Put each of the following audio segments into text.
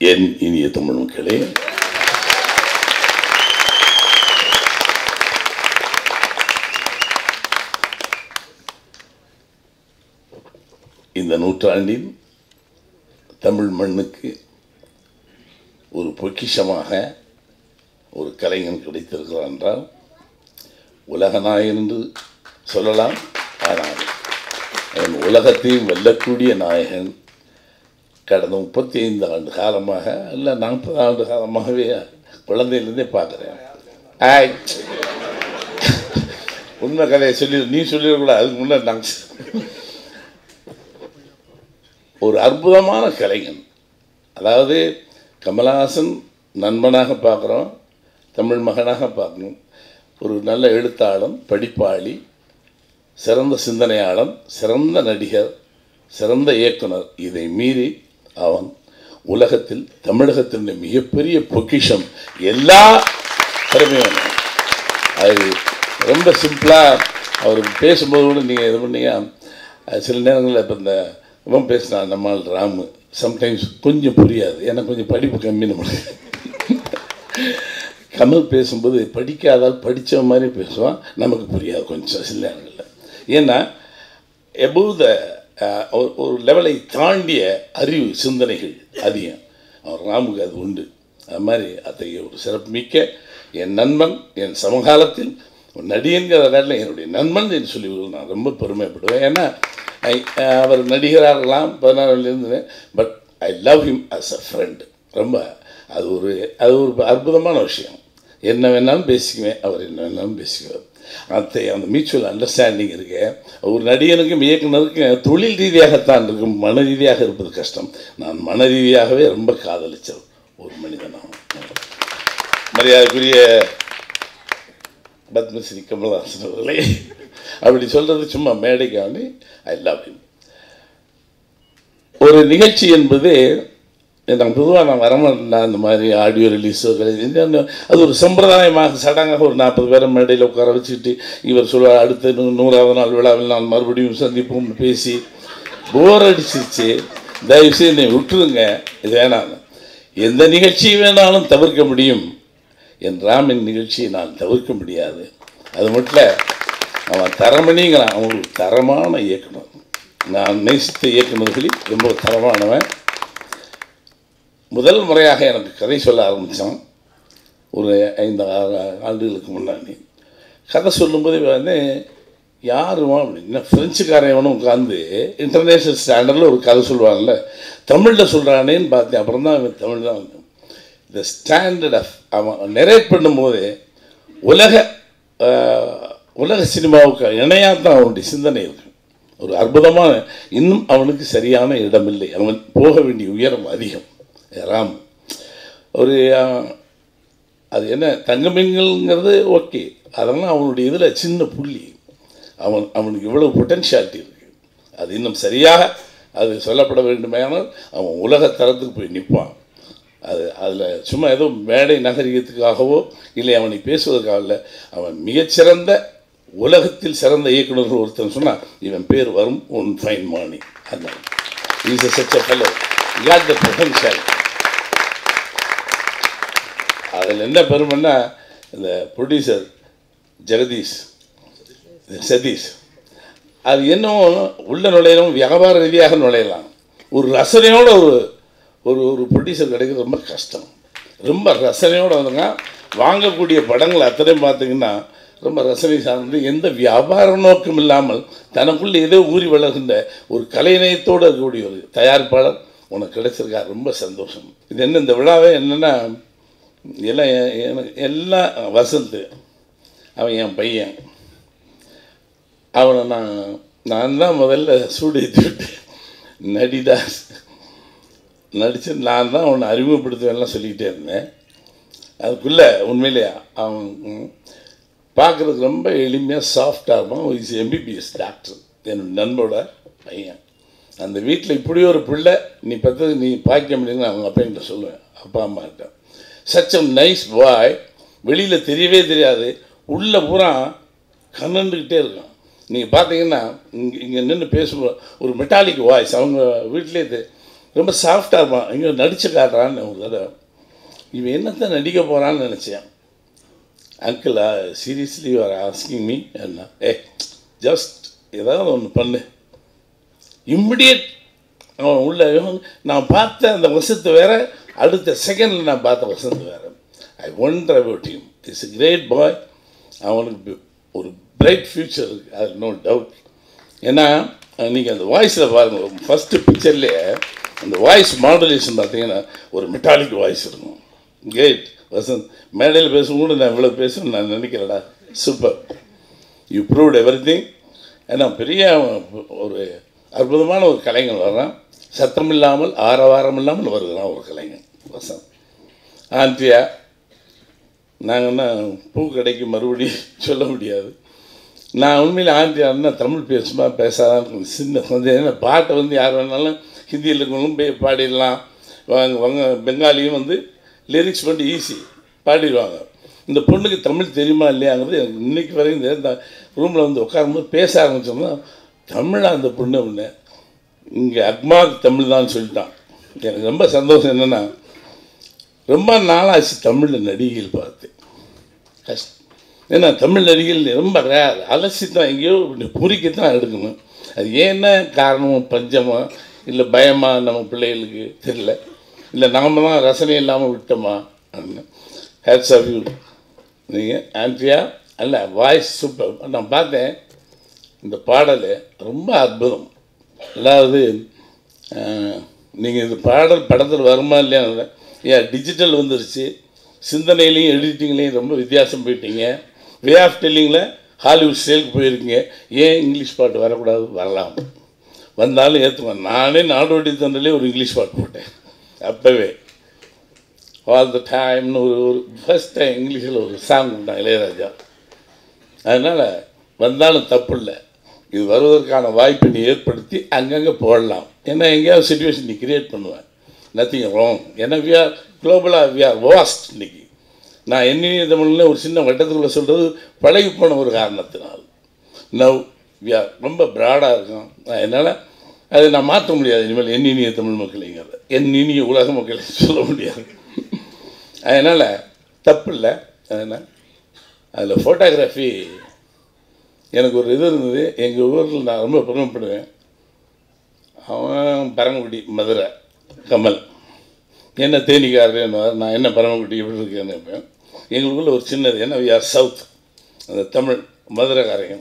என் இனிய தமிழ் மக்களே இந்த நூற்றாண்டில் தமிழ் மண்ணுக்கு ஒரு பொக்கிஷமாக ஒரு கலைஞன் கிடைத்திருக்கிறார் என்றால் உலக நாயகன் என்று சொல்லலாம் ஆனால் அவன் உலகத்தையும் வெல்லக்கூடிய நாயகன் கடந்த முப்பத்தி ஐந்து ஆண்டு காலமாக இல்லை நாற்பது ஆண்டு காலமாகவே குழந்தையிலேருந்தே பார்க்குறேன் ஆய் உண்மை கதையை சொல்லி நீ சொல்லிடக்கூடாது அதுக்கு முன்னாடி நாங்கள் ஒரு அற்புதமான கலைஞன் அதாவது கமலஹாசன் நண்பனாக பார்க்குறோம் தமிழ் மகனாக பார்க்கணும் ஒரு நல்ல எழுத்தாளன் படிப்பாளி சிறந்த சிந்தனையாளன் சிறந்த நடிகர் சிறந்த இயக்குனர் இதை மீறி அவன் உலகத்தில் தமிழகத்தினுடைய மிகப்பெரிய பொக்கிஷம் எல்லா திறமையும் அது ரொம்ப சிம்பிளாக அவர் பேசும்போது கூட நீங்கள் இது பண்ணீங்க அது சில நேரங்களில் இப்போ இந்த இவன் பேசினா நம்மால் ராமு சம்டைம்ஸ் கொஞ்சம் புரியாது எனக்கு கொஞ்சம் படிப்பு கம்மி நம்மளுக்கு கமல் பேசும்போது படிக்காதால் படித்த மாதிரி பேசுவான் நமக்கு புரியாது கொஞ்சம் சில நேரங்களில் ஏன்னா எபோவ் த ஒரு லெவலை தாண்டிய அறிவு சிந்தனைகள் அதிகம் அவர் ராமுக்கு அது உண்டு அது மாதிரி அத்தகைய ஒரு சிறப்புமிக்க என் நண்பன் என் சமகாலத்தில் ஒரு நடிகங்கிற காட்டில் என்னுடைய நண்பன் என்று சொல்லி நான் ரொம்ப பெருமைப்படுவேன் ஏன்னா ஐ அவர் நடிகராக இருக்கலாம் பதினாறுலேருந்து but I love him as a friend ரொம்ப அது ஒரு அது ஒரு அற்புதமான விஷயம் என்ன வேணாலும் பேசிக்குவேன் அவர் என்ன வேணாலும் பேசிக்குவார் அத்தை அந்த மியூச்சுவல் அண்டர்ஸ்டாண்டிங் இருக்கு ஒரு நடிகனுக்கும் இயக்குனருக்கும் தொழில் ரீதியாகத்தான் இருக்கும் மன ரீதியாக இருப்பது கஷ்டம் நான் மன ரீதியாகவே ரொம்ப காதலிச்சவர் ஒரு மனிதனாகும் மரியாதைக்குரிய பத்மஸ்ரீ கமல்ஹாசன் அவர்களே அப்படி சொல்கிறது சும்மா மேடைக்காண்டி ஐ லவ் ஹிம் ஒரு நிகழ்ச்சி என்பது நான் பொதுவாக நான் வரமாட்டேன் அந்த மாதிரி ஆடியோ ரிலீஸோ அது ஒரு சம்பிரதாயமாக சடங்காக ஒரு நாற்பது பேரை மேடையில் உட்கார வச்சுக்கிட்டு இவர் சொல்லுவார் அடுத்த நூ நூறாவது நாள் விழாவில் நான் மறுபடியும் சந்திப்போம் பேசி போர் அடிச்சிருச்சு தயவுசெய்து என்னை விட்டுருங்க இது வேணாம் எந்த நிகழ்ச்சியை வேணாலும் தவிர்க்க முடியும் என் ராமன் நிகழ்ச்சியை நான் தவிர்க்க முடியாது அது மட்டும் இல்லை அவன் தரமணிங்கிறான் அவன் ஒரு தரமான இயக்குனர் நான் நேசித்த இயக்குநர்களில் ரொம்ப தரமானவன் முதல் முறையாக எனக்கு கதை சொல்ல ஆரம்பித்தான் ஒரு ஐந்து ஆறு ஆண்டுகளுக்கு முன்னாடி கதை சொல்லும்போது வந்து யாருமா அப்படின்னா ஃப்ரெஞ்சுக்காரன் எவனும் உட்காந்து இன்டர்நேஷ்னல் ஸ்டாண்டர்டில் ஒரு கதை சொல்லுவாங்கல்ல தமிழில் சொல்கிறானேன்னு பார்த்தேன் அப்புறம் தான் அவன் தமிழ் தான் வந்து இந்த ஸ்டாண்டர்ட் ஆஃப் அவன் நெரேட் பண்ணும்போது உலக உலக சினிமாவுக்கு இணையாக தான் அவனுடைய சிந்தனை இருக்கு ஒரு அற்புதமான இன்னும் அவனுக்கு சரியான இடமில்லை அவன் போக வேண்டிய உயரம் அதிகம் ராம் ஒரு அது என்ன தங்கமீன்கள்ங்கிறது ஓகே அதெல்லாம் அவனுடைய இதில் சின்ன புள்ளி அவன் அவனுக்கு இவ்வளோ பொட்டென்ஷியாலிட்டி இருக்குது அது இன்னும் சரியாக அது சொல்லப்பட வேண்டுமானால் அவன் உலக தரத்துக்கு போய் நிற்பான் அது அதில் சும்மா ஏதோ மேடை நகரியத்துக்காகவோ இல்லை அவனை பேசுவதற்காக இல்லை அவன் மிகச்சிறந்த உலகத்தில் சிறந்த இயக்குநர்கள் ஒருத்தன் சொன்னால் இவன் பேர் வரும் ஒன் ஃபைன் மார்னிங் அந்த is a such a fellow got the potential அதில் என்ன பெருமைன்னா இந்த ப்ரொடியூசர் ஜெகதீஷ் சதீஷ் அது இன்னும் உள்ள நுழையணும் வியாபார ரீதியாக நுழையலாம் ஒரு ரசனையோட ஒரு ஒரு ஒரு ப்ரொடியூசர் கிடைக்கிறது ரொம்ப கஷ்டம் ரொம்ப ரசனையோடு வந்துங்க வாங்கக்கூடிய படங்கள் அத்தனையும் பார்த்தீங்கன்னா ரொம்ப ரசனை சார்ந்து எந்த வியாபார நோக்கம் இல்லாமல் தனக்குள்ளே ஏதோ ஊறி வளர்கின்ற ஒரு கலைநயத்தோடு இருக்கக்கூடிய ஒரு தயாரிப்பாளர் உனக்கு கிடைச்சிருக்கா ரொம்ப சந்தோஷம் இது என்ன இந்த விழாவே என்னென்னா எல்லாம் எனக்கு எல்லாம் வசந்த் அவன் என் பையன் அவனை நான் நான் தான் முதல்ல சூடு ஏற்றி விட்டேன் நடிடா நடித்து நான் தான் அவனை அறிமுகப்படுத்துவேன்லாம் சொல்லிக்கிட்டே இருந்தேன் அதுக்குள்ளே உண்மையிலே அவன் பார்க்குறதுக்கு ரொம்ப எளிமையாக சாஃப்டாக இருப்பான் இஸ் எம்பிபிஎஸ் டாக்டர் என்னோட நண்போட பையன் அந்த வீட்டில் இப்படி ஒரு பிள்ளை நீ பத்தது நீ பார்க்க முடியும்னு அவங்க அப்பா சொல்லுவேன் அப்பா அம்மாக்கிட்ட சச் அ நைஸ் பாய் வெளியில் தெரியவே தெரியாது உள்ளே பூரா கண்ணண்டுக்கிட்டே இருக்கும் நீங்கள் பார்த்தீங்கன்னா இங்கே இங்கே நின்று பேசும்போது ஒரு மெட்டாலிக் வாய்ஸ் அவங்க வீட்டிலே இது ரொம்ப சாஃப்டாக இருப்பான் இங்கே நடிச்சு காட்டுறான்னு ஒரு தடவை இவன் என்னத்தை நடிக்க போகிறான்னு நினச்சேன் அங்கிளா சீரியஸ்லி ஆர் ஆஸ்கிங் மீ என்ன ஏ ஜஸ்ட் ஏதாவது ஒன்று பண்ணு இம்மிடியட் அவன் உள்ள நான் பார்த்த அந்த வசத்து வேற அடுத்த செகண்டில் நான் பார்த்த வசத்து வேற I won't about him is a great boy அவனுக்கு ஒரு பிரைட் ஃப்யூச்சர் இருக்குது அது நோ டவுட் ஏன்னா நீங்கள் அந்த வாய்ஸில் பாருங்கள் ஃபஸ்ட்டு பிக்சர்லேயே அந்த வாய்ஸ் மாடுலேஷன் பார்த்தீங்கன்னா ஒரு மெட்டாலிக் வாய்ஸ் இருக்கும் கிரேட் வசந்த் மேடையில் பேசும் கூட நான் இவ்வளோ பேசணும்னு நான் நினைக்கிறேடா super you proved everything ஏன்னா பெரிய ஒரு அற்புதமான ஒரு கலைஞன் வர்றான் சத்தம் இல்லாமல் ஆரவாரம் இல்லாமல் வருகிறான் ஒரு கலைஞன் வசந்த் ஆண்டியா நாங்கன்னா பூ கடைக்கு மறுபடியும் சொல்ல முடியாது நான் உண்மையில் ஆண்டி அண்ணா தமிழ் பேசுமா பேசாதான் சின்ன சந்தேகம் ஏன்னா பாட்டை வந்து யார் வேணாலும் ஹிந்தியில் இருக்கவங்களும் போய் பாடிடலாம் வாங்க வாங்க பெங்காலியும் வந்து லிரிக்ஸ் பண்ணி ஈஸி பாடிடுவாங்க இந்த பொண்ணுக்கு தமிழ் தெரியுமா இல்லையாங்கிறது எனக்கு இன்னைக்கு வரையும் தெரியாது. இந்த ரூமில் வந்து உட்காரும்போது பேச ஆரம்பிச்சோம்னா தமிழா அந்த பொண்ணு அப்படின்னு இங்கே அக்மாக் தமிழ் தான் சொல்லிட்டான் எனக்கு ரொம்ப சந்தோஷம் என்னென்னா ரொம்ப நாளாச்சு தமிழில் நடிகைகள் பார்த்தேன் கஷ்டம் ஏன்னா தமிழ் நடிகைகள் ரொம்ப ரேர் அலசி தான் எங்கேயோ இப்படி புரிக்கத்தான் எடுக்கணும் அது ஏன்னா காரணம் பஞ்சமா இல்லை பயமா நம்ம பிள்ளைகளுக்கு தெரியல இல்லை நாம தான் ரசனை இல்லாமல் விட்டோமா அப்படின்னு ஹேட்ஸ் ஆஃப் யூ நீங்கள் ஆண்ட்ரியா அல்ல வாய்ஸ் சூப்பர் நான் பார்த்தேன் இந்த பாடல் ரொம்ப அற்புதம் அதாவது நீங்கள் இந்த பாடல் படத்தில் வருமா இல்லையா ஏன் டிஜிட்டல் வந்துருச்சு சிந்தனையிலையும் எடிட்டிங்லேயும் ரொம்ப வித்தியாசம் போயிட்டீங்க வே ஆஃப் டெல்லிங்கில் ஹாலிவுட் ஸ்டைலுக்கு போயிருக்கீங்க ஏன் இங்கிலீஷ் பாட்டு வரக்கூடாது வரலாம் வந்தாலும் ஏற்றுவேன் நானே நாடோடி தண்டலே ஒரு இங்கிலீஷ் பாட்டு போட்டேன் அப்போவே ஆல் த டைம்னு ஒரு ஒரு ஃபஸ்ட் டைம் இங்கிலீஷில் ஒரு சாங் விட்டாங்க இளையராஜா அதனால் வந்தாலும் தப்பு இல்லை இது வருவதற்கான வாய்ப்பை நீ ஏற்படுத்தி அங்கங்கே போடலாம் ஏன்னா எங்கேயாவது சுச்சுவேஷன் நீ கிரியேட் பண்ணுவேன் நத்திங் ராங் ஏன்னா வி ஆர் குளோபலாக வி ஆர் வாஸ்ட் இன்னைக்கு நான் எண்ணிய தமிழ்ல ஒரு சின்ன வட்டத்துக்குள்ளே சொல்கிறது பழகி போன ஒரு காரணத்தினால் நவ் வி ஆர் ரொம்ப ப்ராடாக இருக்கும் அதனால் அதை நான் மாற்ற முடியாது இனிமேல் எண்ணினிய தமிழ் மக்களைங்கிறத எண்ணினிய உலக மக்களை சொல்ல முடியாது அதனால் தப்பு இல்லை அதனால் அதில் ஃபோட்டோகிராஃபி எனக்கு ஒரு இது இருந்தது எங்கள் ஊரில் நான் ரொம்ப பெருமைப்படுவேன் அவன் பரமக்குடி மதுரை கமல் என்ன தேனிக்காரர் நான் என்ன பரமக்குடி எப்படி இருக்கேன்னு இருப்பேன் எங்களுக்குள்ள ஒரு சின்னது என்ன வி ஆர் சவுத் அந்த தமிழ் மதுரைக்காரங்க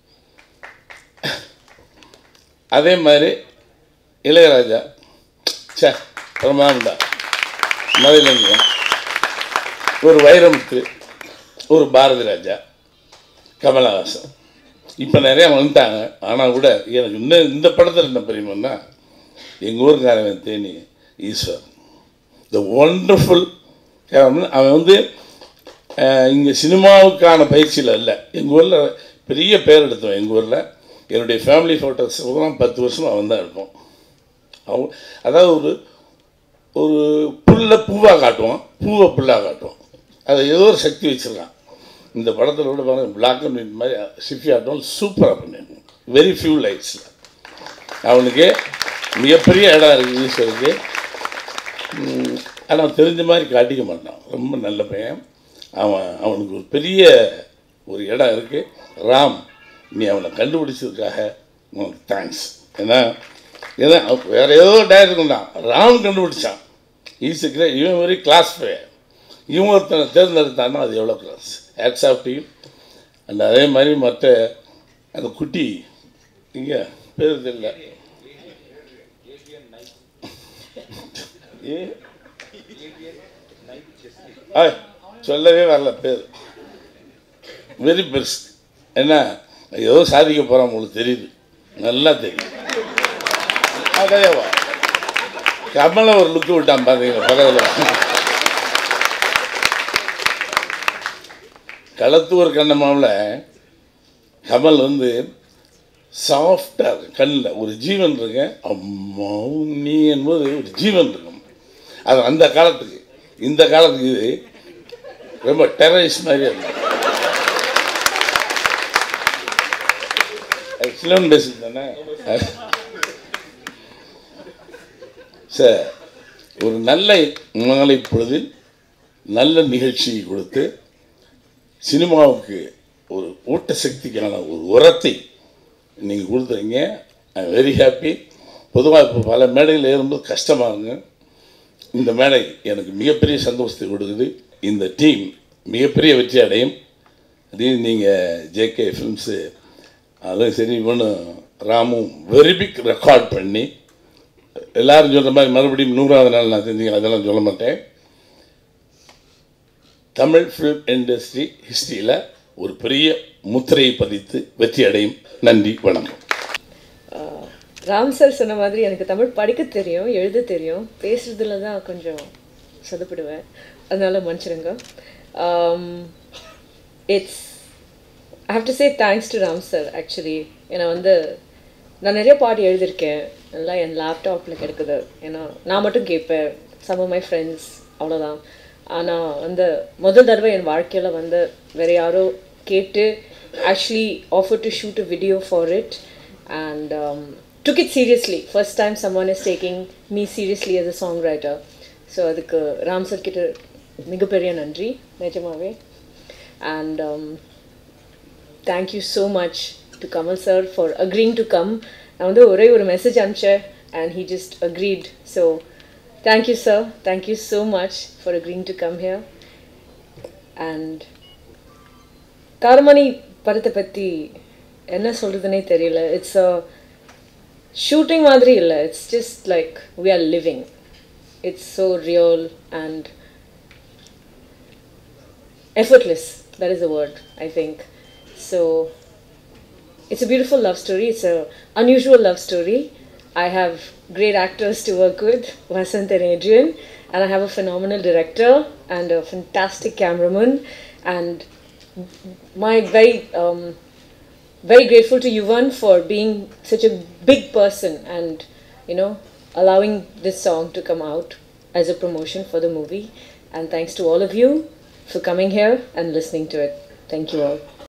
அதே மாதிரி இளையராஜா சே பிரமாண்டா மதுரைங்க ஒரு வைரமுத்து ஒரு பாரதி ராஜா கமலஹாசன் இப்போ நிறையா வந்துட்டாங்க ஆனால் கூட எனக்கு இன்னும் இந்த படத்தில் என்ன தெரியுமான்னா எங்கள் ஊருக்காரன் தேனி ஈஸ்வர் த ஒண்டர்ஃபுல் அவன் வந்து இங்கே சினிமாவுக்கான பயிற்சியில் இல்லை எங்கள் ஊரில் பெரிய பேர் எடுத்தோம் எங்கள் ஊரில் என்னுடைய ஃபேமிலி ஃபோட்டோஸ் தான் பத்து வருஷமாக அவன் தான் எடுப்போம் அவன் அதாவது ஒரு ஒரு புல்லை பூவாக காட்டுவான் பூவை புல்லாக காட்டுவான் அதை ஏதோ ஒரு சக்தி வச்சுருக்கான் இந்த படத்தில் கூட பாருங்க பிளாக் அண்ட் ஒயிட் மாதிரி ஷிஃப்டி ஆட்டம் சூப்பராக பண்ணிருக்கோம் வெரி ஃபியூ லைட்ஸில் அவனுக்கு மிகப்பெரிய இடம் இருக்குது ஈஸ்வருக்கு ஆனால் தெரிஞ்ச மாதிரி காட்டிக்க மாட்டான் ரொம்ப நல்ல பையன் அவன் அவனுக்கு ஒரு பெரிய ஒரு இடம் இருக்குது ராம் நீ அவனை கண்டுபிடிச்சதுக்காக உனக்கு தேங்க்ஸ் ஏன்னா ஏன்னா வேறு ஏதோ டயர் தான் ராம் கண்டுபிடிச்சான் ஈஸுக்கு இவன் வெரி கிளாஸ் பையன் இவன் ஒருத்தனை தேர்ந்தெடுத்தான்னா அது எவ்வளோ class hats off team and அதே மாதிரி மற்ற அந்த குட்டி இங்கே பேர் தெரியல ஏ ஆ சொல்லவே வரல பேர் வெரி பெருசு என்ன ஏதோ சாதிக்க போகிறோம் உங்களுக்கு தெரியுது நல்லா தெரியும் அதையவா கமலை ஒரு லுக்கு விட்டான் பார்த்தீங்களா பக்கத்தில் களத்தூர் கண்ணம்மாவில் கமல் வந்து சாஃப்டாக இருக்கு கண்ணில் ஒரு ஜீவன் இருக்கு அம்மாவும் நீ என்பது ஒரு ஜீவன் இருக்கும் அது அந்த காலத்துக்கு இந்த காலத்துக்கு இது ரொம்ப டெரரிஸ்ட் மாதிரியே இருக்கும் சிலோன் பேசுது தானே சார் ஒரு நல்ல மாலை பொழுதில் நல்ல நிகழ்ச்சியை கொடுத்து சினிமாவுக்கு ஒரு ஊட்ட சக்திக்கான ஒரு உரத்தை நீங்கள் கொடுத்துறீங்க ஐ வெரி ஹாப்பி பொதுவாக இப்போ பல மேடையில் ஏறும்போது கஷ்டமாகுங்க இந்த மேடை எனக்கு மிகப்பெரிய சந்தோஷத்தை கொடுக்குது இந்த டீம் மிகப்பெரிய வெற்றி அடையும் அதே நீங்கள் ஜேகே ஃபிலிம்ஸு அதுவும் சரி இவனும் ராமும் வெரி பிக் ரெக்கார்ட் பண்ணி எல்லாரும் சொல்கிற மாதிரி மறுபடியும் நூறாவது நாள் நான் செஞ்சீங்க அதெல்லாம் சொல்ல மாட்டேன் தமிழ் ஃபிலிம் இண்டஸ்ட்ரி ஹிஸ்ட்ரியில் ஒரு பெரிய முத்திரையை பதித்து வெற்றி அடையும் நன்றி வணக்கம் ராம் சார் சொன்ன மாதிரி எனக்கு தமிழ் படிக்க தெரியும் எழுத தெரியும் பேசுறதுல தான் கொஞ்சம் சொதப்பிடுவேன் அதனால மன்னிச்சிடுங்க it's I have to say thanks to Ram sir actually ஏன்னா வந்து நான் நிறைய பாட்டு எழுதியிருக்கேன் எல்லாம் என் லேப்டாப்பில் கிடைக்குது ஏன்னா நான் மட்டும் கேட்பேன் சம் மை ஃப்ரெண்ட்ஸ் அவ்வளோதான் ஆனால் வந்து முதல் தடவை என் வாழ்க்கையில் வந்து வேறு யாரோ கேட்டு actually offer to shoot a video for it and took it seriously first time someone is taking me seriously as a songwriter so அதுக்கு ராம் சார் கிட்ட மிகப்பெரிய நன்றி நிஜமாவே and thank you so much to Kamal sir for agreeing to come நான் வந்து ஒரே ஒரு message அனுப்பிச்சேன் and he just agreed so thank you sir thank you so much for agreeing to come here and காரமணி படத்தை பற்றி என்ன சொல்கிறதுனே தெரியல இட்ஸ் அ ஷூட்டிங் மாதிரி இல்லை it's just like we are living it's so real and effortless that is the word i think so it's a beautiful love story it's a unusual love story i have great actors to work with vasant and adrian and i have a phenomenal director and a fantastic cameraman and my very um, very grateful to Yuvan for being such a big person and you know allowing this song to come out as a promotion for the movie and thanks to all of you for coming here and listening to it thank you all